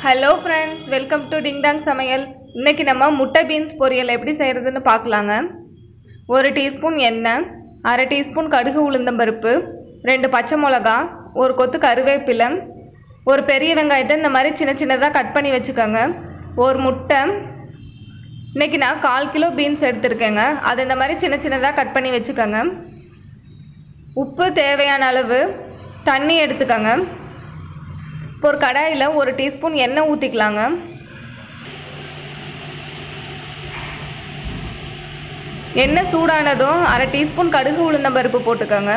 hello friends welcome to Dingdong சமையல் இன்னைக்கு நம்ம முட்டை பீன்ஸ் பொரியல் எப்படி செய்கிறதுன்னு பார்க்கலாங்க ஒரு டீஸ்பூன் எண்ணெய் அரை டீஸ்பூன் கடுகு உளுந்தம்பருப்பு ரெண்டு பச்சை மிளகா ஒரு கொத்து கருவேப்பிலை ஒரு பெரிய வெங்காயத்தை இந்த மாதிரி சின்ன சின்னதாக கட் பண்ணி வச்சுக்கோங்க ஒரு முட்டை இன்னைக்கு நான் கால் கிலோ பீன்ஸ் எடுத்திருக்கேங்க அது இந்த மாதிரி சின்ன சின்னதாக கட் பண்ணி வச்சுக்கோங்க உப்பு தேவையான அளவு தண்ணி எடுத்துக்கோங்க இப்போ ஒரு கடாயில் ஒரு டீஸ்பூன் எண்ணெய் ஊற்றிக்கலாங்க எண்ணெய் சூடானதும் அரை டீஸ்பூன் கடுகு உளுந்தம் பருப்பு போட்டுக்கோங்க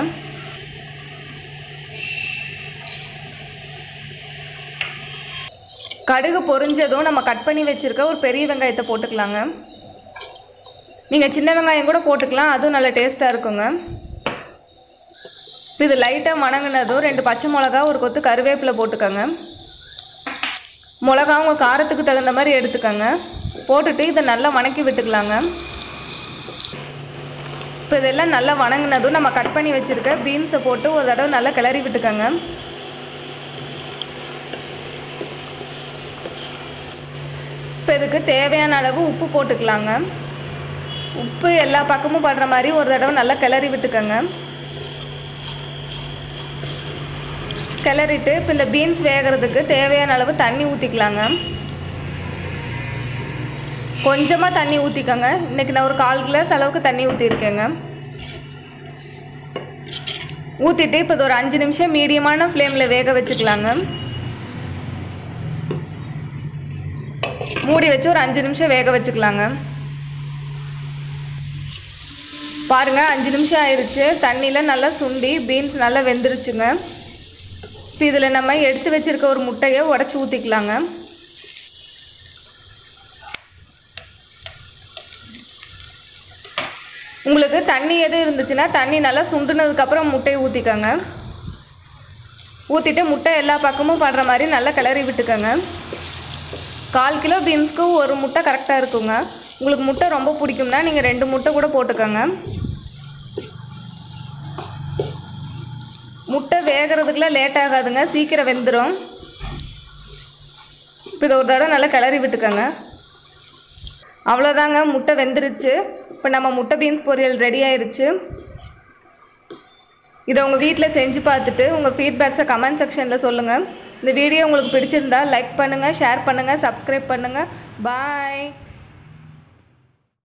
கடுகு பொரிஞ்சதும் நம்ம கட் பண்ணி வச்சுருக்க ஒரு பெரிய வெங்காயத்தை போட்டுக்கலாங்க நீங்கள் சின்ன வெங்காயம் கூட போட்டுக்கலாம் அதுவும் நல்ல டேஸ்ட்டாக இருக்குங்க இது லைட்டாக வணங்கினதும் ரெண்டு பச்சை மிளகா ஒரு கொத்து கருவேப்பிலை போட்டுக்கோங்க மிளகா உங்கள் காரத்துக்கு தகுந்த மாதிரி எடுத்துக்கோங்க போட்டுட்டு இதை நல்லா வணக்கி விட்டுக்கலாங்க இப்போ இதெல்லாம் நல்லா வணங்கினதும் நம்ம கட் பண்ணி வச்சுருக்க பீன்ஸை போட்டு ஒரு தடவை நல்லா கிளறி விட்டுக்கோங்க இப்போ இதுக்கு தேவையான அளவு உப்பு போட்டுக்கலாங்க உப்பு எல்லா பக்கமும் படுற மாதிரி ஒரு தடவை நல்லா கிளறி விட்டுக்கோங்க கிளறிட்டு இப்போ இந்த பீன்ஸ் வேகிறதுக்கு தேவையான அளவு தண்ணி ஊற்றிக்கலாங்க கொஞ்சமாக தண்ணி ஊற்றிக்கோங்க இன்றைக்கி நான் ஒரு கால் கிளாஸ் அளவுக்கு தண்ணி ஊற்றிருக்கேங்க ஊற்றிட்டு இப்போ இது ஒரு அஞ்சு நிமிஷம் மீடியமான ஃப்ளேமில் வேக வச்சுக்கலாங்க மூடி வச்சு ஒரு அஞ்சு நிமிஷம் வேக வச்சுக்கலாங்க பாருங்க அஞ்சு நிமிஷம் ஆயிடுச்சு தண்ணியில் நல்லா சுண்டி பீன்ஸ் நல்லா வெந்துருச்சுங்க இப்போ இதில் நம்ம எடுத்து வச்சுருக்க ஒரு முட்டையை உடச்சி ஊற்றிக்கலாங்க உங்களுக்கு தண்ணி எதுவும் இருந்துச்சுன்னா தண்ணி நல்லா சுண்டுனதுக்கப்புறம் முட்டையை ஊற்றிக்கோங்க ஊற்றிட்டு முட்டை எல்லா பக்கமும் படுற மாதிரி நல்லா கிளறி விட்டுக்கோங்க கால் கிலோ பீன்ஸ்க்கு ஒரு முட்டை கரெக்டாக இருக்குங்க உங்களுக்கு முட்டை ரொம்ப பிடிக்கும்னா நீங்கள் ரெண்டு முட்டை கூட போட்டுக்கோங்க முட்டை வேகிறதுக்குலாம் லேட் ஆகாதுங்க சீக்கிரம் வெந்துடும் இப்போ இதை ஒரு தடவை நல்லா கிளறி விட்டுக்கோங்க அவ்வளோதாங்க முட்டை வெந்துருச்சு இப்போ நம்ம முட்டை பீன்ஸ் பொரியல் ரெடி ஆயிருச்சு இதை உங்கள் வீட்டில் செஞ்சு பார்த்துட்டு உங்கள் ஃபீட்பேக்ஸை கமெண்ட் செக்ஷனில் சொல்லுங்கள் இந்த வீடியோ உங்களுக்கு பிடிச்சிருந்தா லைக் பண்ணுங்கள் ஷேர் பண்ணுங்கள் சப்ஸ்கிரைப் பண்ணுங்கள் பாய்